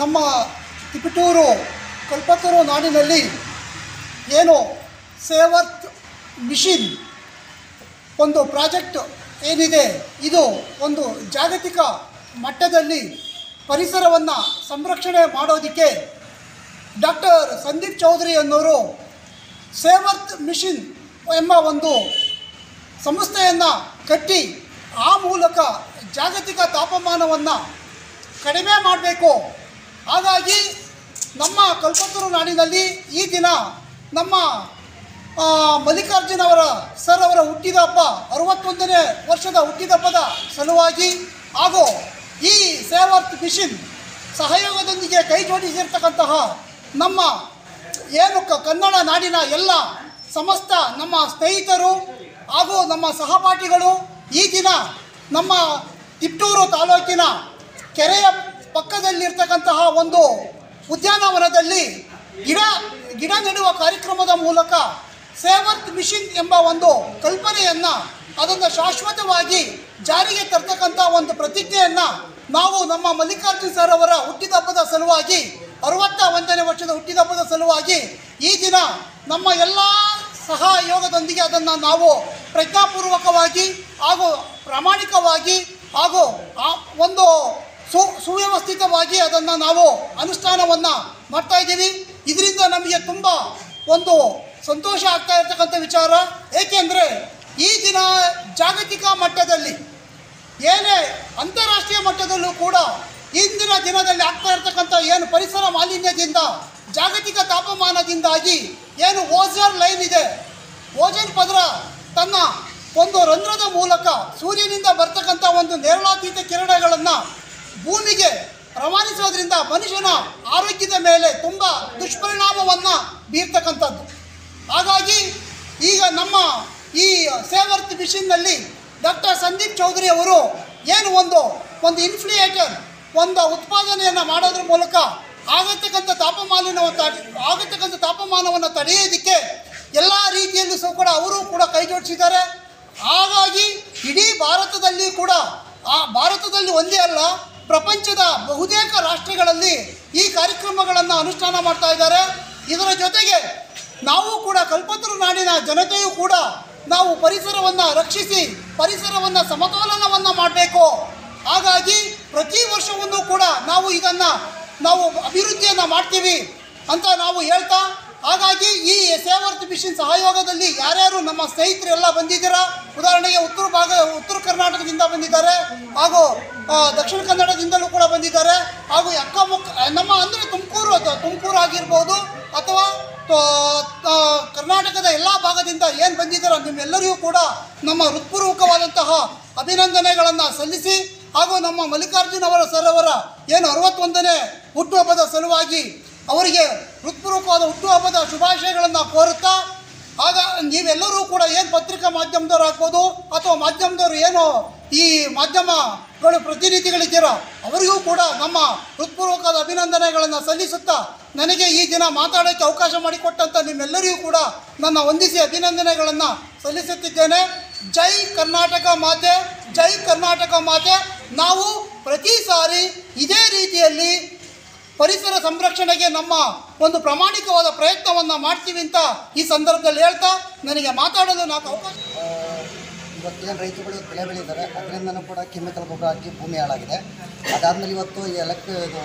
ನಮ್ಮ ತಿಪಟೂರು ಕಲ್ಪತೂರು ನಾಡಿನಲ್ಲಿ ಏನು ಸೇವತ್ ಮಿಷಿನ್ ಒಂದು ಪ್ರಾಜೆಕ್ಟ್ ಏನಿದೆ ಇದು ಒಂದು ಜಾಗತಿಕ ಮಟ್ಟದಲ್ಲಿ ಪರಿಸರವನ್ನು ಸಂರಕ್ಷಣೆ ಮಾಡೋದಕ್ಕೆ ಡಾಕ್ಟರ್ ಸಂದೀಪ್ ಚೌಧರಿ ಅನ್ನೋರು ಸೇವರ್ತ್ ಮಿಷನ್ ಎಂಬ ಒಂದು ಸಂಸ್ಥೆಯನ್ನು ಕಟ್ಟಿ ಆ ಮೂಲಕ ಜಾಗತಿಕ ತಾಪಮಾನವನ್ನು ಕಡಿಮೆ ಮಾಡಬೇಕು ಹಾಗಾಗಿ ನಮ್ಮ ಕಲ್ಪತರು ನಾಡಿನಲ್ಲಿ ಈ ದಿನ ನಮ್ಮ ಆ, ಮಲ್ಲಿಕಾರ್ಜುನ ಅವರ ಸರ್ ಅವರ ಹುಟ್ಟಿದ ಹಬ್ಬ ಅರವತ್ತೊಂದನೇ ವರ್ಷದ ಹುಟ್ಟಿದಬ್ಬದ ಸಲುವಾಗಿ ಹಾಗೂ ಈ ಸೇವರ್ತ್ ಮಿಷನ್ ಸಹಯೋಗದೊಂದಿಗೆ ಕೈ ಜೋಡಿಸಿರ್ತಕ್ಕಂತಹ ನಮ್ಮ ಏನು ಕ- ಕನ್ನಡ ನಾಡಿನ ಎಲ್ಲ ಸಮಸ್ತ ನಮ್ಮ ಸ್ನೇಹಿತರು ಹಾಗೂ ನಮ್ಮ ಸಹಪಾಠಿಗಳು ಈ ದಿನ ನಮ್ಮ ತಿಪ್ಟೂರು ತಾಲೂಕಿನ ಕೆರೆಯ ಪಕ್ಕದಲ್ಲಿರ್ತಕ್ಕಂತಹ ಒಂದು ಉದ್ಯಾನವನದಲ್ಲಿ ಗಿಡ ಗಿಡ ನೆಡುವ ಕಾರ್ಯಕ್ರಮದ ಮೂಲಕ ಸೇವರ್ತ್ ಮಿಷನ್ ಎಂಬ ಒಂದು ಕಲ್ಪನೆಯನ್ನು ಅದನ್ನು ಶಾಶ್ವತವಾಗಿ ಜಾರಿಗೆ ತರ್ತಕ್ಕಂಥ ಒಂದು ಪ್ರತಿಜ್ಞೆಯನ್ನು ನಾವು ನಮ್ಮ ಮಲ್ಲಿಕಾರ್ಜುನ್ ಸರ್ ಅವರ ಹುಟ್ಟಿದಬ್ಬದ ಸಲುವಾಗಿ ಅರವತ್ತ ಒಂದನೇ ವರ್ಷದ ಹುಟ್ಟಿದಬ್ಬದ ಸಲುವಾಗಿ ಈ ದಿನ ನಮ್ಮ ಎಲ್ಲ ಸಹಯೋಗದೊಂದಿಗೆ ಅದನ್ನು ನಾವು ಪ್ರಜ್ಞಾಪೂರ್ವಕವಾಗಿ ಹಾಗೂ ಪ್ರಾಮಾಣಿಕವಾಗಿ ಹಾಗೂ ಆ ಒಂದು ಸು ಸುವ್ಯವಸ್ಥಿತವಾಗಿ ಅದನ್ನು ನಾವು ಅನುಷ್ಠಾನವನ್ನು ಮಾಡ್ತಾ ಇದ್ದೀವಿ ಇದರಿಂದ ನಮಗೆ ತುಂಬ ಒಂದು ಸಂತೋಷ ಆಗ್ತಾ ಇರ್ತಕ್ಕಂಥ ವಿಚಾರ ಏಕೆಂದರೆ ಈ ದಿನ ಜಾಗತಿಕ ಮಟ್ಟದಲ್ಲಿ ಏನೇ ಅಂತಾರಾಷ್ಟ್ರೀಯ ಮಟ್ಟದಲ್ಲೂ ಕೂಡ ಇಂದಿನ ದಿನದಲ್ಲಿ ಆಗ್ತಾ ಇರ್ತಕ್ಕಂಥ ಏನು ಪರಿಸರ ಮಾಲಿನ್ಯದಿಂದ ಜಾಗತಿಕ ತಾಪಮಾನದಿಂದಾಗಿ ಏನು ಓಜನ್ ಲೈನ್ ಇದೆ ಓಜನ್ ಪದರ ತನ್ನ ಒಂದು ರಂಧ್ರದ ಮೂಲಕ ಸೂರ್ಯನಿಂದ ಬರ್ತಕ್ಕಂಥ ಒಂದು ನೇರಳಾತೀತ ಕಿರಣಗಳನ್ನು ಭೂಮಿಗೆ ರವಾನಿಸೋದ್ರಿಂದ ಮನುಷ್ಯನ ಆರೋಗ್ಯದ ಮೇಲೆ ತುಂಬ ದುಷ್ಪರಿಣಾಮವನ್ನು ಬೀರ್ತಕ್ಕಂಥದ್ದು ಹಾಗಾಗಿ ಈಗ ನಮ್ಮ ಈ ಸೇವರ್ತ್ ಮಿಷನ್ನಲ್ಲಿ ಡಾಕ್ಟರ್ ಸಂದೀಪ್ ಚೌಧರಿ ಅವರು ಏನು ಒಂದು ಒಂದು ಇನ್ಫ್ಲಿಯೇಟರ್ ಒಂದು ಉತ್ಪಾದನೆಯನ್ನು ಮಾಡೋದ್ರ ಮೂಲಕ ಆಗತಕ್ಕಂಥ ತಾಪಮಾನವನ್ನು ತಡೆ ಆಗತಕ್ಕಂಥ ತಾಪಮಾನವನ್ನು ತಡೆಯೋದಕ್ಕೆ ಎಲ್ಲ ರೀತಿಯಲ್ಲೂ ಸಹ ಕೂಡ ಅವರು ಕೂಡ ಕೈ ಜೋಡಿಸಿದ್ದಾರೆ ಹಾಗಾಗಿ ಇಡೀ ಭಾರತದಲ್ಲಿ ಕೂಡ ಆ ಭಾರತದಲ್ಲಿ ಒಂದೇ ಅಲ್ಲ ಪ್ರಪಂಚದ ಬಹುತೇಕ ರಾಷ್ಟ್ರಗಳಲ್ಲಿ ಈ ಕಾರ್ಯಕ್ರಮಗಳನ್ನು ಅನುಷ್ಠಾನ ಮಾಡ್ತಾ ಇದ್ದಾರೆ ಇದರ ಜೊತೆಗೆ ನಾವು ಕೂಡ ಕಲ್ಪತರು ನಾಡಿನ ಜನತೆಯೂ ಕೂಡ ನಾವು ಪರಿಸರವನ್ನು ರಕ್ಷಿಸಿ ಪರಿಸರವನ್ನು ಸಮತೋಲನವನ್ನು ಮಾಡಬೇಕು ಹಾಗಾಗಿ ಪ್ರತಿ ವರ್ಷವೂ ಕೂಡ ನಾವು ಇದನ್ನು ನಾವು ಅಭಿವೃದ್ಧಿಯನ್ನು ಮಾಡ್ತೀವಿ ಅಂತ ನಾವು ಹೇಳ್ತಾ ಹಾಗಾಗಿ ಈ ಸೇವರ್ತ್ ಮಿಷನ್ ಸಹಯೋಗದಲ್ಲಿ ಯಾರ್ಯಾರು ನಮ್ಮ ಸ್ನೇಹಿತರೆಲ್ಲ ಬಂದಿದ್ದೀರಾ ಉದಾಹರಣೆಗೆ ಉತ್ತರ ಭಾಗ ಉತ್ತರ ಕರ್ನಾಟಕದಿಂದ ಬಂದಿದ್ದಾರೆ ಹಾಗೂ ಆ, ದಕ್ಷಿಣ ಕನ್ನಡದಿಂದಲೂ ಕೂಡ ಬಂದಿದ್ದಾರೆ ಹಾಗೂ ಅಕ್ಕಮುಕ್ಕ ನಮ್ಮ ಅಂದರೆ ತುಮಕೂರು ಅಥವಾ ತುಮಕೂರು ಆಗಿರ್ಬೋದು ಅಥವಾ ತ- ತ- ಕರ್ನಾಟಕದ ಎಲ್ಲ ಭಾಗದಿಂದ ಏನು ಬಂದಿದ್ದಾರೋ ನಿಮ್ಮೆಲ್ಲರಿಗೂ ಕೂಡ ನಮ್ಮ ಹೃತ್ಪೂರ್ವಕವಾದಂತಹ ಅಭಿನಂದನೆಗಳನ್ನು ಸಲ್ಲಿಸಿ ಹಾಗೂ ನಮ್ಮ ಮಲ್ಲಿಕಾರ್ಜುನ ಅವರ ಸರ್ ಅವರ ಏನು ಅರವತ್ತೊಂದನೇ ಹುಟ್ಟುಹಬ್ಬದ ಸಲುವಾಗಿ ಅವರಿಗೆ ಹೃತ್ಪೂರ್ವಕವಾದ ಹುಟ್ಟುಹಬ್ಬದ ಶುಭಾಶಯಗಳನ್ನು ಕೋರುತ್ತಾ ಆಗ ನೀವೆಲ್ಲರೂ ಕೂಡ ಏನು ಪತ್ರಿಕಾ ಮಾಧ್ಯಮದವ್ರು ಆಗ್ಬೋದು ಅಥವಾ ಮಾಧ್ಯಮದವರು ಏನು ಈ ಮಾಧ್ಯಮಗಳು ಪ್ರತಿನಿಧಿಗಳಿದ್ದೀರೋ ಅವರಿಗೂ ಕೂಡ ನಮ್ಮ ಹೃತ್ಪೂರ್ವಕವಾದ ಅಭಿನಂದನೆಗಳನ್ನು ಸಲ್ಲಿಸುತ್ತಾ ನನಗೆ ಈ ದಿನ ಮಾತಾಡೋಕ್ಕೆ ಅವಕಾಶ ಮಾಡಿಕೊಟ್ಟಂಥ ನಿಮ್ಮೆಲ್ಲರಿಗೂ ಕೂಡ ನನ್ನ ವಂದಿಸಿ ಅಭಿನಂದನೆಗಳನ್ನು ಸಲ್ಲಿಸುತ್ತಿದ್ದೇನೆ ಜೈ ಕರ್ನಾಟಕ ಮಾತೆ ಜೈ ಕರ್ನಾಟಕ ಮಾತೆ ನಾವು ಪ್ರತಿ ಸಾರಿ ಇದೇ ರೀತಿಯಲ್ಲಿ ಪರಿಸರ ಸಂರಕ್ಷಣೆಗೆ ನಮ್ಮ ಒಂದು ಪ್ರಾಮಾಣಿಕವಾದ ಪ್ರಯತ್ನವನ್ನು ಮಾಡ್ತೀವಿ ಅಂತ ಈ ಸಂದರ್ಭದಲ್ಲಿ ಹೇಳ್ತಾ ನನಗೆ ಮಾತಾಡಲು నాకు ಅವಕಾಶ ಇವತ್ತೇನು ರೈತರುಗಳು ಬೆಳೆ ಬೆಳೀತಾರೆ ಅದರಿಂದನೂ ಕೂಡ ಕೆಮಿಕಲ್ ಗೊಬ್ಬರ ಹಾಕಿ ಭೂಮಿ ಹಾಳಾಗಿದೆ ಅದಾದಮೇಲೆ ಇವತ್ತು ಈ ಎಲೆಕ್ಟ್ ಇದು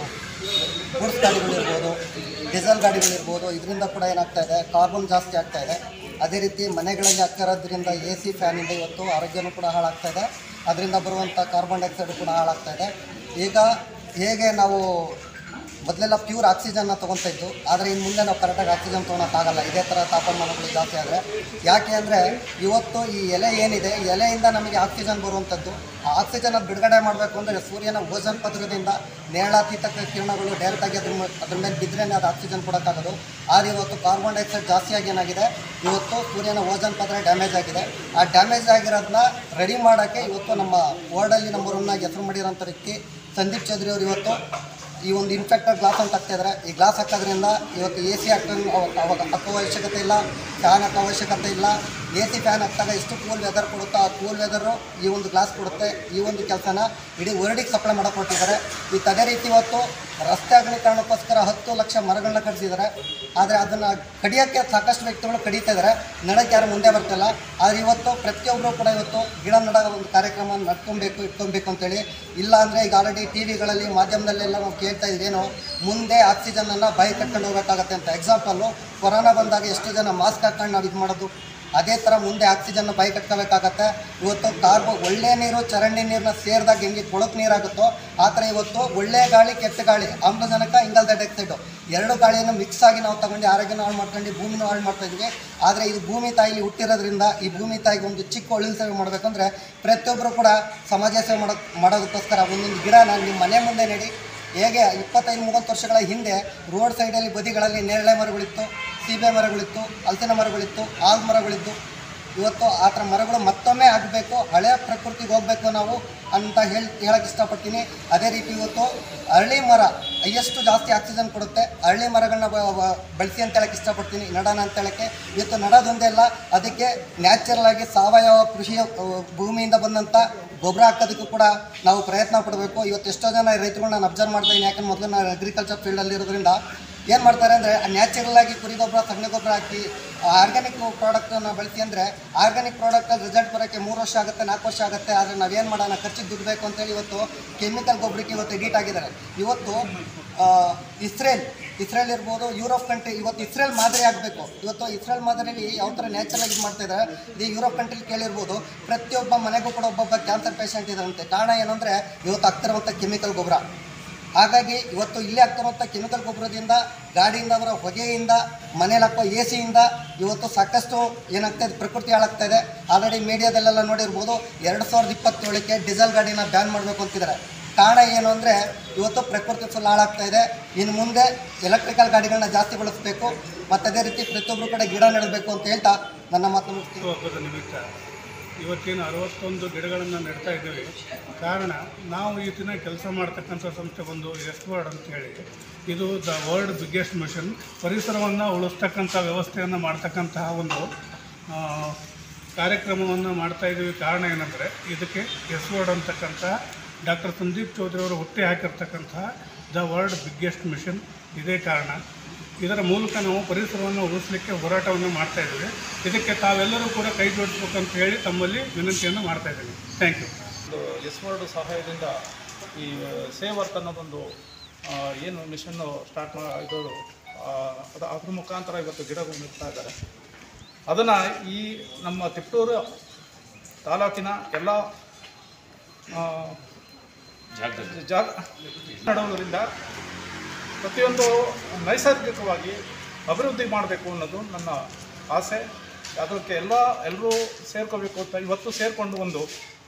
ಗೂಡ್ಸ್ ಗಾಡಿಗಳಿರ್ಬೋದು ಡೀಸೆಲ್ ಗಾಡಿಗಳಿರ್ಬೋದು ಇದರಿಂದ ಕೂಡ ಏನಾಗ್ತಾ ಇದೆ ಕಾರ್ಬನ್ ಜಾಸ್ತಿ ಆಗ್ತಾ ಇದೆ ಅದೇ ರೀತಿ ಮನೆಗಳಲ್ಲಿ ಆಗ್ತಾ ಇರೋದ್ರಿಂದ ಎ ಸಿ ಫ್ಯಾನಿಂದ ಇವತ್ತು ಆರೋಗ್ಯನೂ ಕೂಡ ಹಾಳಾಗ್ತಾ ಇದೆ ಅದರಿಂದ ಬರುವಂಥ ಕಾರ್ಬನ್ ಡೈಆಕ್ಸೈಡ್ ಕೂಡ ಹಾಳಾಗ್ತಾ ಇದೆ ಈಗ ಹೇಗೆ ನಾವು ಮೊದಲೆಲ್ಲ ಪ್ಯೂರ್ ಆಕ್ಸಿಜನ್ನ ತೊಗೊತಾ ಇದ್ದು ಆದರೆ ಇನ್ನು ಮುಂದೆ ನಾವು ಕರೆಕ್ಟಾಗಿ ಆಕ್ಸಿಜನ್ ತೊಗೊಳಕ್ಕಾಗಲ್ಲ ಇದೇ ಥರ ತಾಪಮಾನಗಳು ಜಾಸ್ತಿ ಆದರೆ ಯಾಕೆ ಅಂದರೆ ಇವತ್ತು ಈ ಎಲೆ ಏನಿದೆ ಈ ಎಲೆಯಿಂದ ನಮಗೆ ಆಕ್ಸಿಜನ್ ಬರುವಂಥದ್ದು ಆ ಆಕ್ಸಿಜನ್ ಅದು ಬಿಡುಗಡೆ ಮಾಡಬೇಕು ಅಂದರೆ ಸೂರ್ಯನ ಓಜನ್ ಪದರದಿಂದ ನೇರಳಾತೀತ ಕಿರಣಗಳು ಡೈರೆಕ್ಟಾಗಿ ಅದ್ರ ಮ- ಅದ್ರ ಮೇಲೆ ಬಿದ್ದರೆ ಅದು ಆಕ್ಸಿಜನ್ ಕೊಡೋಕ್ಕಾಗೋದು ಆದರೆ ಇವತ್ತು ಕಾರ್ಬನ್ ಡೈಆಕ್ಸೈಡ್ ಜಾಸ್ತಿಯಾಗಿ ಏನಾಗಿದೆ ಇವತ್ತು ಸೂರ್ಯನ ಓಜನ್ ಪದರ ಡ್ಯಾಮೇಜ್ ಆಗಿದೆ ಆ ಡ್ಯಾಮೇಜ್ ಆಗಿರೋದನ್ನ ರೆಡಿ ಮಾಡೋಕ್ಕೆ ಇವತ್ತು ನಮ್ಮ ವರ್ಲ್ಡಲ್ಲಿ ನಂಬರ್ ಒನ್ನಾಗಿ ಹೆಸರು ಮಾಡಿರೋಂಥ ವ್ಯಕ್ತಿ ಸಂದೀಪ್ ಚೌಧರಿ ಅವರು ಇವತ್ತು ಈ ಒಂದು ಇನ್ಫೆಕ್ಟೆಡ್ ಗ್ಲಾಸ್ ಅಂತ ಹಾಕ್ತಾ ಇದ್ದಾರೆ ಈ ಗ್ಲಾಸ್ ಹಾಕೋದ್ರಿಂದ ಇವತ್ತು ಎ ಸಿ ಹಾಕ್ಕೊಂಡು ಅವಾಗ ಹಾಕೋ ಅವಶ್ಯಕತೆ ಇಲ್ಲ ಫ್ಯಾನ್ ಹಾಕೋ ಅವಶ್ಯಕತೆ ಇಲ್ಲ ಎ ಸಿ ಫ್ಯಾನ್ ಹಾಕಿದಾಗ ಎಷ್ಟು ಕೂಲ್ ವೆದರ್ ಕೊಡುತ್ತೋ ಆ ಕೂಲ್ ವೆದರು ಈ ಒಂದು ಗ್ಲಾಸ್ ಕೊಡುತ್ತೆ ಈ ಒಂದು ಕೆಲಸನ ಇಡೀ ವರ್ಲ್ಡಿಗೆ ಸಪ್ಲೈ ಮಾಡಕ್ಕೆ ಕೊಟ್ಟಿದ್ದಾರೆ ಈ ಅದೇ ರೀತಿ ಇವತ್ತು ರಸ್ತೆ ಅಗಲೀಕರಣಕ್ಕೋಸ್ಕರ ಹತ್ತು ಲಕ್ಷ ಮರಗಳನ್ನ ಕಡಿಸಿದ್ದಾರೆ ಆದರೆ ಅದನ್ನು ಕಡಿಯೋಕ್ಕೆ ಸಾಕಷ್ಟು ವ್ಯಕ್ತಿಗಳು ಕಡಿತಾ ಇದ್ದಾರೆ ನಡಕ್ಕೆ ಯಾರು ಮುಂದೆ ಬರ್ತಿಲ್ಲ ಆದರೆ ಇವತ್ತು ಪ್ರತಿಯೊಬ್ಬರು ಕೂಡ ಇವತ್ತು ಗಿಡ ನಡೋ ಒಂದು ಕಾರ್ಯಕ್ರಮ ನಡ್ಕೊಬೇಕು ಇಟ್ಕೊಬೇಕು ಅಂತೇಳಿ ಇಲ್ಲ ಅಂದರೆ ಈಗ ಆಲ್ರೆಡಿ ಟಿ ವಿಗಳಲ್ಲಿ ಮಾಧ್ಯಮದಲ್ಲೆಲ್ಲ ನಾವು ಕೇಳ್ತಾ ಇದ್ದೇನೋ ಮುಂದೆ ಆಕ್ಸಿಜನನ್ನು ಬಾಯಿ ಕಟ್ಕೊಂಡು ಹೋಗ್ಬೇಕಾಗತ್ತೆ ಅಂತ ಎಕ್ಸಾಂಪಲ್ಲು ಕೊರೋನಾ ಬಂದಾಗ ಎಷ್ಟು ಜನ ಮಾಸ್ಕ್ ಹಾಕೊಂಡು ನಾವು ಇದು ಮಾಡೋದು ಅದೇ ಥರ ಮುಂದೆ ಆಕ್ಸಿಜನ್ನ ಬಾಯಿ ಕಟ್ಕೋಬೇಕಾಗತ್ತೆ ಇವತ್ತು ಕಾರ್ಬೋ ಒಳ್ಳೆ ನೀರು ಚರಂಡಿ ನೀರನ್ನ ಸೇರಿದಾಗ ಹೆಂಗೆ ಕೊಳಕು ನೀರಾಗುತ್ತೋ ಆ ಥರ ಇವತ್ತು ಒಳ್ಳೆ ಗಾಳಿ ಕೆಟ್ಟ ಗಾಳಿ ಆಮ್ಲಜನಕ ಇಂಗಾಲ ಡೈಆಕ್ಸೈಡು ಎರಡು ಗಾಳಿಯನ್ನು ಮಿಕ್ಸ್ ಆಗಿ ನಾವು ತಗೊಂಡು ಆರೋಗ್ಯನ ಹಾಳು ಮಾಡ್ಕೊಂಡು ಭೂಮಿನ ಹಾಳು ಮಾಡ್ತಾ ಇದ್ವಿ ಆದರೆ ಇದು ಭೂಮಿ ತಾಯಿಲಿ ಹುಟ್ಟಿರೋದ್ರಿಂದ ಈ ಭೂಮಿ ತಾಯಿಗೆ ಒಂದು ಚಿಕ್ಕ ಒಳ್ಳೆ ಸೇವೆ ಮಾಡಬೇಕಂದ್ರೆ ಪ್ರತಿಯೊಬ್ಬರು ಕೂಡ ಸಮಾಜ ಸೇವೆ ಮಾಡೋ ಮಾಡೋದಕ್ಕೋಸ್ಕರ ಒಂದೊಂದು ಗಿಡನ ನಿಮ್ಮ ಮನೆ ಮುಂದೆ ನೆಡಿ ಹೇಗೆ ಇಪ್ಪತ್ತೈದು ಮೂವತ್ತು ವರ್ಷಗಳ ಹಿಂದೆ ರೋಡ್ ಸೈಡಲ್ಲಿ ಬದಿಗಳಲ್ಲಿ ನೇರಳೆ ಮರಗಳಿತ್ತು ಸೀಬೆ ಮರಗಳಿತ್ತು ಹಲಸಿನ ಮರಗಳಿತ್ತು ಆಲ್ ಮರಗಳಿದ್ದು ಇವತ್ತು ಆ ಥರ ಮರಗಳು ಮತ್ತೊಮ್ಮೆ ಆಗಬೇಕು ಹಳೆಯ ಪ್ರಕೃತಿಗೆ ಹೋಗಬೇಕು ನಾವು ಅಂತ ಹೇಳಿ ಹೇಳಕ್ಕೆ ಇಷ್ಟಪಡ್ತೀನಿ ಅದೇ ರೀತಿ ಇವತ್ತು ಅರಳಿ ಮರ ಎಷ್ಟು ಜಾಸ್ತಿ ಆಕ್ಸಿಜನ್ ಕೊಡುತ್ತೆ ಅರಳಿ ಮರಗಳನ್ನ ಬ- ಬ- ಬೆಳೆಸಿ ಅಂತ ಹೇಳಕ್ಕೆ ಇಷ್ಟಪಡ್ತೀನಿ ನಡೋಣ ಅಂತ ಹೇಳಕ್ಕೆ ಇವತ್ತು ನಡೋದೊಂದೇ ಅಲ್ಲ ಅದಕ್ಕೆ ನ್ಯಾಚುರಲ್ ಆಗಿ ಸಾವಯವ ಕೃಷಿಯ ಆ, ಭೂಮಿಯಿಂದ ಬಂದಂಥ ಗೊಬ್ಬರ ಹಾಕೋದಕ್ಕೂ ಕೂಡ ನಾವು ಪ್ರಯತ್ನ ಪಡಬೇಕು ಇವತ್ತು ಎಷ್ಟೋ ಜನ ರೈತರು ನಾನು ಅಬ್ಸರ್ವ್ ಮಾಡ್ತಾ ಇದ್ದೀನಿ ಯಾಕಂದ್ರೆ ಮೊದಲು ನಾನು ಅಗ್ರಿಕಲ್ಚರ್ ಫೀಲ್ಡಲ್ಲಿ ಇರೋದ್ರಿಂದ ಏನು ಮಾಡ್ತಾರೆ ಅಂದರೆ ನ್ಯಾಚುರಲ್ ಆಗಿ ಕುರಿ ಗೊಬ್ಬರ ಸಗಣಿ ಗೊಬ್ಬರ ಹಾಕಿ ಆರ್ಗ್ಯಾನಿಕ್ ಪ್ರಾಡಕ್ಟನ್ನು ಬಳಸಿ ಅಂದರೆ ಆರ್ಗ್ಯಾನಿಕ್ ಪ್ರಾಡಕ್ಟಲ್ಲಿ ರಿಸಲ್ಟ್ ಬರೋಕ್ಕೆ ಮೂರು ವರ್ಷ ಆಗುತ್ತೆ ನಾಲ್ಕು ವರ್ಷ ಆಗುತ್ತೆ ಆದರೆ ನಾವೇನು ಮಾಡೋಣ ಖರ್ಚಿಗೆ ದುಡ್ಡು ಬೇಕು ಅಂತೇಳಿ ಇವತ್ತು ಕೆಮಿಕಲ್ ಗೊಬ್ಬರಕ್ಕೆ ಇವತ್ತು ಎಡಿಟ್ ಆಗಿದ್ದಾರೆ ಇವತ್ತು ಆ, ಇಸ್ರೇಲ್ ಇಸ್ರೇಲ್ ಇರ್ಬೋದು ಯುರೋಪ್ ಕಂಟ್ರಿ ಇವತ್ತು ಇಸ್ರೇಲ್ ಮಾದರಿ ಆಗಬೇಕು ಇವತ್ತು ಇಸ್ರೇಲ್ ಮಾದರಿಯಲ್ಲಿ ಯಾವ ಥರ ನ್ಯಾಚುರಲ್ ಆಗಿ ಮಾಡ್ತಾ ಇದ್ದಾರೆ ಇದು ಯುರೋಪ್ ಕಂಟ್ರಿಲಿ ಕೇಳಿರ್ಬೋದು ಪ್ರತಿಯೊಬ್ಬ ಮನೆಗೂ ಕೂಡ ಒಬ್ಬೊಬ್ಬ ಕ್ಯಾನ್ಸರ್ ಪೇಷಂಟ್ ಇದ್ದಾರಂತೆ ಕಾರಣ ಏನಂದರೆ ಇವತ್ತು ಆಗ್ತಿರುವಂಥ ಕೆಮಿಕಲ್ ಗೊಬ್ಬರ ಹಾಗಾಗಿ ಇವತ್ತು ಇಲ್ಲೇ ಆಗ್ತಿರುವಂಥ ಕೆಮಿಕಲ್ ಗೊಬ್ಬರದಿಂದ ಗಾಡಿಯಿಂದ ಬರೋ ಹೊಗೆಯಿಂದ ಮನೇಲಿ ಹಾಕೋ ಎ ಸಿಯಿಂದ ಇವತ್ತು ಸಾಕಷ್ಟು ಏನಾಗ್ತಾ ಇದೆ ಪ್ರಕೃತಿ ಹಾಳಾಗ್ತಾ ಇದೆ ಆಲ್ರೆಡಿ ಮೀಡಿಯಾದಲ್ಲೆಲ್ಲ ನೋಡಿರ್ಬೋದು ಎರಡು ಸಾವಿರದ ಇಪ್ಪತ್ತೇಳಕ್ಕೆ ಡೀಸೆಲ್ ಗಾಡಿನ ಬ್ಯಾನ್ ಮಾಡಬೇಕು ಅಂತಿದ್ದಾರೆ ಕಾರಣ ಏನು ಅಂದರೆ ಇವತ್ತು ಪ್ರಕೃತಿ ಫುಲ್ ಹಾಳಾಗ್ತಾ ಇದೆ ಇನ್ನು ಮುಂದೆ ಎಲೆಕ್ಟ್ರಿಕಲ್ ಗಾಡಿಗಳನ್ನ ಜಾಸ್ತಿ ಬಳಸಬೇಕು ಮತ್ತು ಅದೇ ರೀತಿ ಪ್ರತಿಯೊಬ್ಬರು ಕಡೆ ಗಿಡ ನೆಡಬೇಕು ಅಂತ ಹೇಳ್ತಾ ನನ್ನ ಮಾತು ಮುಗಿಸ್ತೀನಿ ಹಬ್ಬದ ನಿಮಿತ್ತ ಇವತ್ತೇನು ಅರವತ್ತೊಂದು ಗಿಡಗಳನ್ನು ನೆಡ್ತಾ ಇದ್ದೀವಿ ಕಾರಣ ನಾವು ಈ ದಿನ ಕೆಲಸ ಮಾಡ್ತಕ್ಕಂಥ ಸಂಸ್ಥೆ ಬಂದು ಎಸ್ ವರ್ಡ್ ಅಂತ ಹೇಳಿ ಇದು ದ ವರ್ಲ್ಡ್ ಬಿಗ್ಗೆಸ್ಟ್ ಮಿಷನ್ ಪರಿಸರವನ್ನು ಉಳಿಸ್ತಕ್ಕಂಥ ವ್ಯವಸ್ಥೆಯನ್ನು ಮಾಡ್ತಕ್ಕಂತಹ ಒಂದು ಆ, ಕಾರ್ಯಕ್ರಮವನ್ನು ಮಾಡ್ತಾ ಇದ್ದೀವಿ ಕಾರಣ ಏನಂದರೆ ಇದಕ್ಕೆ ಎಸ್ ವರ್ಡ್ ಅಂತಕ್ಕಂಥ ಡಾಕ್ಟರ್ ಸಂದೀಪ್ ಚೌಧರಿ ಅವರು ಹುಟ್ಟಿ ಹಾಕಿರ್ತಕ್ಕಂತಹ ದ ವರ್ಲ್ಡ್ ಬಿಗ್ಗೆಸ್ಟ್ ಮಿಷನ್ ಇದೇ ಕಾರಣ ಇದರ ಮೂಲಕ ನಾವು ಪರಿಸರವನ್ನು ಉಳಿಸಲಿಕ್ಕೆ ಹೋರಾಟವನ್ನು ಮಾಡ್ತಾ ಇದ್ದೀವಿ ಇದಕ್ಕೆ ತಾವೆಲ್ಲರೂ ಕೂಡ ಕೈ ಜೋಡಿಸ್ಬೇಕಂತ ಹೇಳಿ ತಮ್ಮಲ್ಲಿ ವಿನಂತಿಯನ್ನು ಮಾಡ್ತಾ ಇದ್ದೀನಿ ಥ್ಯಾಂಕ್ ಯು ಒಂದು ಎಸ್ ವರ್ಡ್ ಸಹಾಯದಿಂದ ಈ ಸೇವರ್ಕ್ ಅನ್ನೋದೊಂದು ಆ, ಏನು ಮಿಷನ್ನು ಸ್ಟಾರ್ಟ್ ಮಾ ಇದು ಆ, ಅದು ಅದ್ರ ಮುಖಾಂತರ ಇವತ್ತು ಗಿಡಗಳು ನೆಡ್ತಾ ಇದ್ದಾರೆ ಅದನ್ನು ಈ ನಮ್ಮ ತಿಪ್ಟೂರು ತಾಲೂಕಿನ ಎಲ್ಲ ಆ, ಜಾಗ ನಡುವುದರಿಂದ ಪ್ರತಿಯೊಂದು ನೈಸರ್ಗಿಕವಾಗಿ ಅಭಿವೃದ್ಧಿ ಮಾಡಬೇಕು ಅನ್ನೋದು ನನ್ನ ಆಸೆ ಅದಕ್ಕೆ ಎಲ್ಲ ಎಲ್ಲರೂ ಸೇರ್ಕೋಬೇಕು ಅಂತ ಇವತ್ತು ಸೇರಿಕೊಂಡು ಒಂದು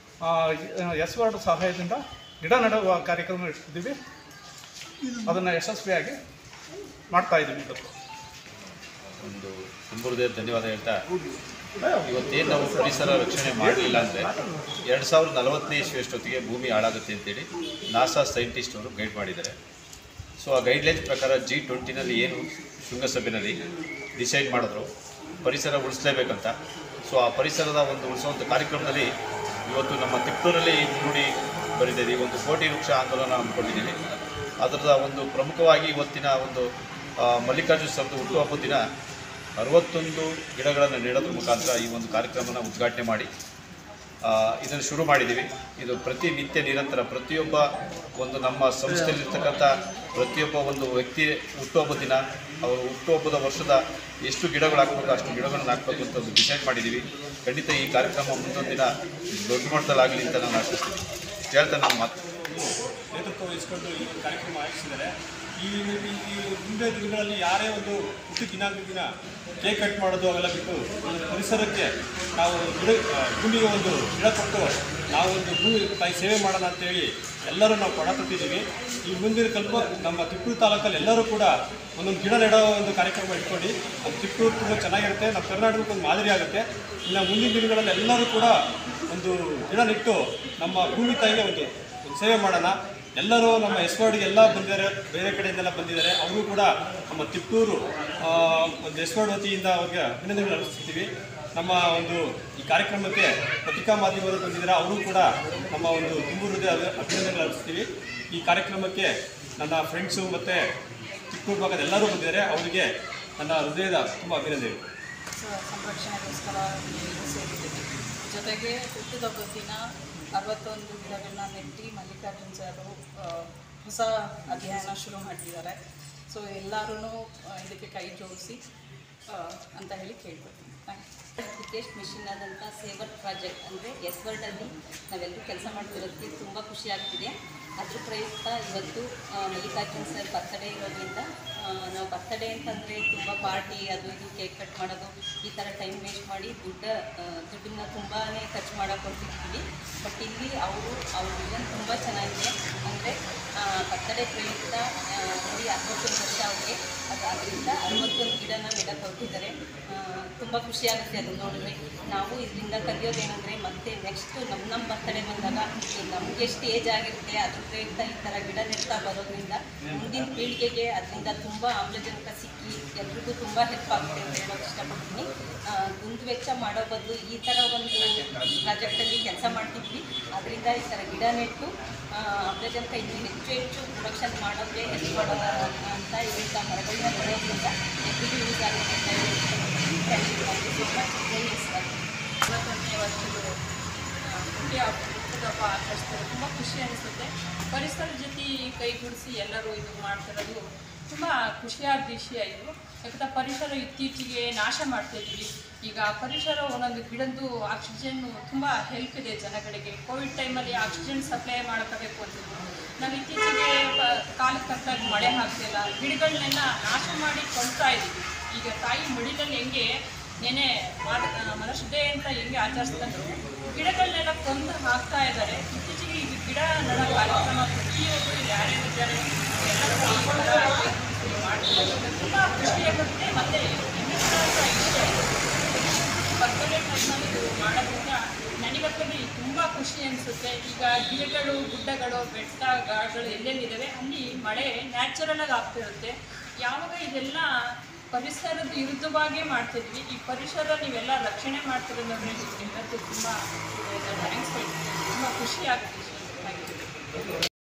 ಎಸ್ ವರ್ಡ್ ಸಹಾಯದಿಂದ ಗಿಡ ನೆಡುವ ಕಾರ್ಯಕ್ರಮ ಇಟ್ಟಿದ್ದೀವಿ ಅದನ್ನು ಯಶಸ್ವಿಯಾಗಿ ಮಾಡ್ತಾ ಇದ್ದೀವಿ ಇವತ್ತು ಒಂದು ತುಂಬುವುದೇ ಧನ್ಯವಾದ ಹೇಳ್ತಾ ಇವತ್ತೇನು ನಾವು ಪರಿಸರ ರಕ್ಷಣೆ ಮಾಡಲಿಲ್ಲ ಅಂದರೆ ಎರಡು ಸಾವಿರದ ನಲವತ್ತನೇ ಇಸ್ವಿಯಷ್ಟೊತ್ತಿಗೆ ಭೂಮಿ ಹಾಳಾಗುತ್ತೆ ಅಂತೇಳಿ ನಾಸಾ ಸೈಂಟಿಸ್ಟ್ ಅವರು ಗೈಡ್ ಮಾಡಿದ್ದಾರೆ ಸೊ ಆ ಗೈಡ್ಲೈನ್ಸ್ ಪ್ರಕಾರ ಜಿ ಟ್ವೆಂಟಿನಲ್ಲಿ ಏನು ಶೃಂಗಸಭೆಯಲ್ಲಿ ಡಿಸೈಡ್ ಮಾಡಿದ್ರು ಪರಿಸರ ಉಳಿಸ್ಲೇಬೇಕಂತ ಸೊ ಆ ಪರಿಸರದ ಒಂದು ಉಳಿಸುವಂಥ ಕಾರ್ಯಕ್ರಮದಲ್ಲಿ ಇವತ್ತು ನಮ್ಮ ತಿಪ್ಟೂರಲ್ಲಿ ಮುನ್ನುಡಿ ಬರೆದಿದ್ದೀವಿ ಒಂದು ಕೋಟಿ ವೃಕ್ಷ ಆಂದೋಲನ ಹಮ್ಮಿಕೊಂಡಿದ್ದೀವಿ ಅದರದ ಒಂದು ಪ್ರಮುಖವಾಗಿ ಇವತ್ತಿನ ಒಂದು ಆ, ಮಲ್ಲಿಕಾರ್ಜುನ ಸ್ವಾಮಿ ಹುಟ್ಟುಹಬ್ಬದ ದಿನ ಅರವತ್ತೊಂದು ಗಿಡಗಳನ್ನು ನೆಡೋದ್ರ ಮುಖಾಂತರ ಈ ಒಂದು ಕಾರ್ಯಕ್ರಮನ ಉದ್ಘಾಟನೆ ಮಾಡಿ ಆ, ಇದನ್ನು ಶುರು ಮಾಡಿದ್ದೀವಿ ಇದು ಪ್ರತಿ ನಿತ್ಯ ನಿರಂತರ ಪ್ರತಿಯೊಬ್ಬ ಒಂದು ನಮ್ಮ ಸಂಸ್ಥೆಯಲ್ಲಿರ್ತಕ್ಕಂಥ ಪ್ರತಿಯೊಬ್ಬ ಒಂದು ವ್ಯಕ್ತಿ ಹುಟ್ಟುಹಬ್ಬದ ದಿನ ಅವರು ಹುಟ್ಟುಹಬ್ಬದ ವರ್ಷದ ಎಷ್ಟು ಗಿಡಗಳು ಹಾಕಬೇಕು ಅಷ್ಟು ಗಿಡಗಳನ್ನು ಹಾಕಬೇಕು ಅಂತ ಒಂದು ಡಿಸೈಡ್ ಮಾಡಿದ್ದೀವಿ ಖಂಡಿತ ಈ ಕಾರ್ಯಕ್ರಮ ಮುಂದೊಂದು ದಿನ ದೊಡ್ಡ ಮಟ್ಟದಲ್ಲಾಗಲಿ ಅಂತ ನಾನು ಆಶಿಸ್ತೀನಿ ಇಷ್ಟು ಹೇಳ್ತಾ ನನ್ನ ಮಾತು ನೇತೃತ್ವ ವಹಿಸಿಕೊಂಡು ಈ ಒಂದು ಕಾರ್ಯಕ್ರಮ ಆಯೋಜಿಸಿದ್ದಾರೆ ಈ ಈ ಈ ಮುಂದೆ ದಿನಗಳಲ್ಲಿ ಯಾರೇ ಒಂದು ಹುಟ್ಟು ದಿನಾಂಕ ದಿನ ಕೇಕ್ ಕಟ್ ಮಾಡೋದು ಅವೆಲ್ಲ ಬಿಟ್ಟು ಒಂದು ಪರಿಸರಕ್ಕೆ ನಾವು ಗಿಡ ಆ, ಭೂಮಿಗೆ ಒಂದು ಗಿಡ ಕೊಟ್ಟು ನಾವು ಒಂದು ಭೂಮಿ ತಾಯಿ ಸೇವೆ ಮಾಡೋಣ ಅಂತೇಳಿ ಎಲ್ಲರೂ ನಾವು ಪಣ ತೊಟ್ಟಿದ್ದೀವಿ ಈ ಮುಂದಿನ ಕಲ್ಪ ನಮ್ಮ ತಿಪ್ಪೂರು ತಾಲೂಕಲ್ಲಿ ಎಲ್ಲರೂ ಕೂಡ ಒಂದೊಂದು ಗಿಡ ನೆಡೋ ಒಂದು ಕಾರ್ಯಕ್ರಮ ಇಟ್ಕೊಂಡು ಅದು ತಿಪ್ಪೂರು ತುಂಬ ಚೆನ್ನಾಗಿರುತ್ತೆ ನಮ್ಮ ಕರ್ನಾಟಕಕ್ಕೆ ಒಂದು ಮಾದರಿ ಆಗುತ್ತೆ ಇನ್ನು ಮುಂದಿನ ದಿನಗಳಲ್ಲಿ ಎಲ್ಲರೂ ಕೂಡ ಒಂದು ಗಿಡ ನೆಟ್ಟು ನಮ್ಮ ಭೂಮಿ ತಾಯಿಗೆ ಒಂದು ಒಂದು ಸೇವೆ ಮಾಡೋಣ ಎಲ್ಲರೂ ನಮ್ಮ ಎಸ್ವರ್ಡ್ಗೆ ಎಲ್ಲ ಬಂದಿದ್ದಾರೆ ಬೇರೆ ಕಡೆಯಿಂದೆಲ್ಲ ಬಂದಿದ್ದಾರೆ ಅವರು ಕೂಡ ನಮ್ಮ ತಿಪ್ಟೂರು ಆ, ಒಂದು ಎಸ್ವರ್ಡ್ ವತಿಯಿಂದ ಅವ್ರಿಗೆ ಅಭಿನಂದನೆಗಳು ಅರ್ಪಿಸ್ತೀವಿ ನಮ್ಮ ಒಂದು ಈ ಕಾರ್ಯಕ್ರಮಕ್ಕೆ ಪತ್ರಿಕಾ ಮಾಧ್ಯಮದವರು ಬಂದಿದ್ದಾರೆ ಅವರು ಕೂಡ ನಮ್ಮ ಒಂದು ತುಂಬು ಹೃದಯ ಅಭಿ- ಅಭಿನಂದನೆಗಳು ಅರ್ಪಿಸ್ತೀವಿ ಈ ಕಾರ್ಯಕ್ರಮಕ್ಕೆ ನನ್ನ ಫ್ರೆಂಡ್ಸು ಮತ್ತು ತಿಪ್ಟೂರು ಭಾಗದ ಎಲ್ಲರೂ ಬಂದಿದ್ದಾರೆ ಅವರಿಗೆ ನನ್ನ ಹೃದಯದ ತುಂಬ ಅಭಿನಂದನೆಗಳು ಸ- ಸಂರಕ್ಷಣೆಗೋಸ್ಕರ ಇದು ಸೇರಿದ್ದೀವಿ ಜೊತೆಗೆ ಹುಟ್ಟಿದಬ್ಬದ ದಿನ ಅರವತ್ತೊಂದು ಗಿಡಗಳನ್ನ ನೆಟ್ಟಿ ಮಲ್ಲಿಕಾರ್ಜುನ್ ಸರ್ ಹೊಸ ಅಧ್ಯಯನ ಶುರು ಮಾಡಿದ್ದಾರೆ ಸೊ ಎಲ್ಲರೂ ಇದಕ್ಕೆ ಕೈ ಜೋಡಿಸಿ ಅಂತ ಹೇಳಿ ಕೇಳ್ಕೊತೀನಿ ಥ್ಯಾಂಕ್ ಯು ಬಿಗ್ಗೆಸ್ಟ್ ಮಿಷನ್ ಆದಂಥ ಸೇವರ್ ಪ್ರಾಜೆಕ್ಟ್ ಅಂದರೆ ಎಸ್ ವರ್ಡಲ್ಲಿ ನಾವೆಲ್ಲರೂ ಕೆಲಸ ಮಾಡ್ತಿರೋದಕ್ಕೆ ತುಂಬ ಖುಷಿ ಆಗ್ತಿದೆ ಅದ್ರ ಪ್ರಯುಕ್ತ ಇವತ್ತು ಆ, ಮಲ್ಲಿಕಾರ್ಜುನ್ ಸರ್ ಬರ್ತಡೇ ಇರೋದ್ರಿಂದ ಆ, ನಾವು ಬರ್ತಡೇ ಅಂತಂದರೆ ತುಂಬ ಪಾರ್ಟಿ ಅದು ಇದು ಕೇಕ್ ಕಟ್ ಮಾಡೋದು ಈ ಥರ ಟೈಮ್ ವೇಸ್ಟ್ ಮಾಡಿ ದುಡ್ಡು ಆ, ದುಡ್ಡನ್ನ ತುಂಬಾ ಖರ್ಚು ಮಾಡೋಕೆ ಹೊರ್ಟಿರ್ತೀವಿ ಬಟ್ ಇಲ್ಲಿ ಅವರು ಅವ್ರ ವಿಷನ್ ತುಂಬ ಚೆನ್ನಾಗಿದೆ ಅಂದರೆ ಬರ್ತಡೇ ಪ್ರಯುಕ್ತ ಆ, ಬರೀ ಅರವತ್ತೊಂದು ವರ್ಷ ಅವ್ರಿಗೆ ಅದು ಅದರಿಂದ ಅರವತ್ತೊಂದು ಗಿಡನ ನೆಡಕ್ಕೆ ಹೊರಟಿದ್ದಾರೆ ತುಂಬ ಖುಷಿ ಆಗುತ್ತೆ ಅದನ್ನು ನೋಡಿದ್ರೆ ನಾವು ಇದರಿಂದ ಕಲಿಯೋದೇನೆಂದರೆ ಮತ್ತೆ ನೆಕ್ಸ್ಟ್ ನಮ್ಮ ನಮ್ಮ ಬರ್ತಡೇ ಬಂದಾಗ ನಮ್ಗೆ ಎಷ್ಟು ಏಜ್ ಆಗಿರುತ್ತೆ ಅದ್ರ ಪ್ರಯುಕ್ತ ಈ ಥರ ಗಿಡ ನೆಡ್ತಾ ಬರೋದ್ರಿಂದ ಮುಂದಿನ ಪೀಳಿಗೆಗೆ ಅದರಿಂದ ತುಂಬ ಆಮ್ಲಜನಕ ಸಿಕ್ಕಿ ಎಲ್ರಿಗೂ ತುಂಬ ಹೆಲ್ಪ್ ಆಗುತ್ತೆ ಅಂತ ಹೇಳೋಕೆ ಇಷ್ಟಪಡ್ತೀನಿ ಆ, ದುಂದು ವೆಚ್ಚ ಮಾಡೋ ಬದಲು ಈ ಥರ ಒಂದು ಪ್ರಾಜೆಕ್ಟಲ್ಲಿ ಕೆಲಸ ಮಾಡ್ತಿದ್ವಿ ಅದರಿಂದ ಈ ಥರ ಗಿಡ ನೆಟ್ಟು ಆ, ಆಮ್ಲಜನಕ ಇನ್ನೂ ಹೆಚ್ಚು ಹೆಚ್ಚು ಪ್ರೊಡಕ್ಷನ್ ಮಾಡೋಕ್ಕೆ ಹೆಲ್ಪ್ ಮಾಡೋಣ ಅಂತ ಇದರಿಂದ ಮರಗಳನ್ನ ಬೆಳೆಯೋದ್ರಿಂದ ಎಲ್ರಿಗೂ ಯೂಸ್ ಆಗುತ್ತೆ ಅಂತ ಹೇಳಿ ಇಷ್ಟಪಡ್ತೀನಿ thank you thank you so much ಜೈ ಎಸ್ ಸರ್ ಇವತ್ತೊಂದನೇ ವರ್ಷದ ಆ, ಹುಟ್ಟಿ ಹಬ್ಬ ಹುಟ್ಟುಹಬ್ಬ ಆಚರಿಸ್ತಾರೆ ತುಂಬ ಖುಷಿ ಅನಿಸುತ್ತೆ ಪರಿಸರ ಜೊತೆ ಕೈಗೂಡಿಸಿ ಎಲ್ಲರೂ ಇದು ಮಾಡ್ತಿರೋದು ತುಂಬ ಖುಷಿಯಾದ ವಿಷಯ ಇದು ಯಾಕಂದ್ರೆ ಪರಿಸರ ಇತ್ತೀಚೆಗೆ ನಾಶ ಮಾಡ್ತಾ ಇದ್ವಿ ಈಗ ಪರಿಸರ ಒಂದೊಂದು ಗಿಡದ್ದು ಆಕ್ಸಿಜನ್ ತುಂಬ ಹೆಲ್ಪ್ ಇದೆ ಜನಗಳಿಗೆ ಕೋವಿಡ್ ಟೈಮಲ್ಲಿ ಆಕ್ಸಿಜನ್ ಸಪ್ಲೈ ಮಾಡ್ಕೋಬೇಕು ಅಂತಿದ್ರು ನಾವು ಇತ್ತೀಚೆಗೆ ಪ- ಕಾಲಕ್ಕೆ ತಕ್ಕಾಗಿ ಮಳೆ ಆಗ್ತಿಲ್ಲ ಗಿಡಗಳನ್ನೆಲ್ಲ ನಾಶ ಮಾಡಿ ಕೊಂಡ್ತಾ ಇದ್ದೀವಿ ಈಗ ತಾಯಿ ಮಡಿಲಲ್ಲಿ ಹೆಂಗೆ ನೆನೆ ಮಾದ ಮನಶುದ್ಧೆ ಅಂತ ಹೆಂಗೆ ಆಚರಿಸ್ಕೊಂಡ್ರು ಗಿಡಗಳನ್ನೆಲ್ಲ ಕೊಂದು ಹಾಕ್ತಾ ಇದ್ದಾರೆ ಇತ್ತೀಚೆಗೆ ಈಗ ಗಿಡ ನಡ ಕಾರ್ಯಕ್ರಮ ಪ್ರತಿಯೊಬ್ಬರು ಯಾರ್ಯಾರಿದ್ದಾರೆ ಎಲ್ಲ ಮಾಡ್ತಿದ್ದಾರೆ ತುಂಬ ಖುಷಿಯಾಗುತ್ತೆ ಮತ್ತು ಬರ್ತಡೇ ಟೈಮಲ್ಲಿ ಇದು ಮಾಡೋದ್ರಿಂದ ನನಗಂತೂ ತುಂಬ ಖುಷಿ ಅನಿಸುತ್ತೆ ಈಗ ಗಿಡಗಳು ಗುಡ್ಡಗಳು ಬೆಟ್ಟ ಗಾಡುಗಳು ಎಲ್ಲೆಲ್ಲಿದ್ದಾವೆ ಅಲ್ಲಿ ಮಳೆ ನ್ಯಾಚುರಲ್ ಆಗಿ ಆಗ್ತಿರುತ್ತೆ ಯಾವಾಗ ಇದೆಲ್ಲ ಪರಿಸರದ ವಿರುದ್ಧವಾಗೇ ಮಾಡ್ತಿದ್ವಿ ಈ ಪರಿಸರ ನೀವೆಲ್ಲ ರಕ್ಷಣೆ ಮಾಡ್ತಿರೋದ್ರೆ ಇವತ್ತು ತುಂಬ ಥ್ಯಾಂಕ್ಸ್ ಹೇಳ್ತೀನಿ ತುಂಬ ಖುಷಿ ಆಗ್ತಿದೆ ಥ್ಯಾಂಕ್ ಯು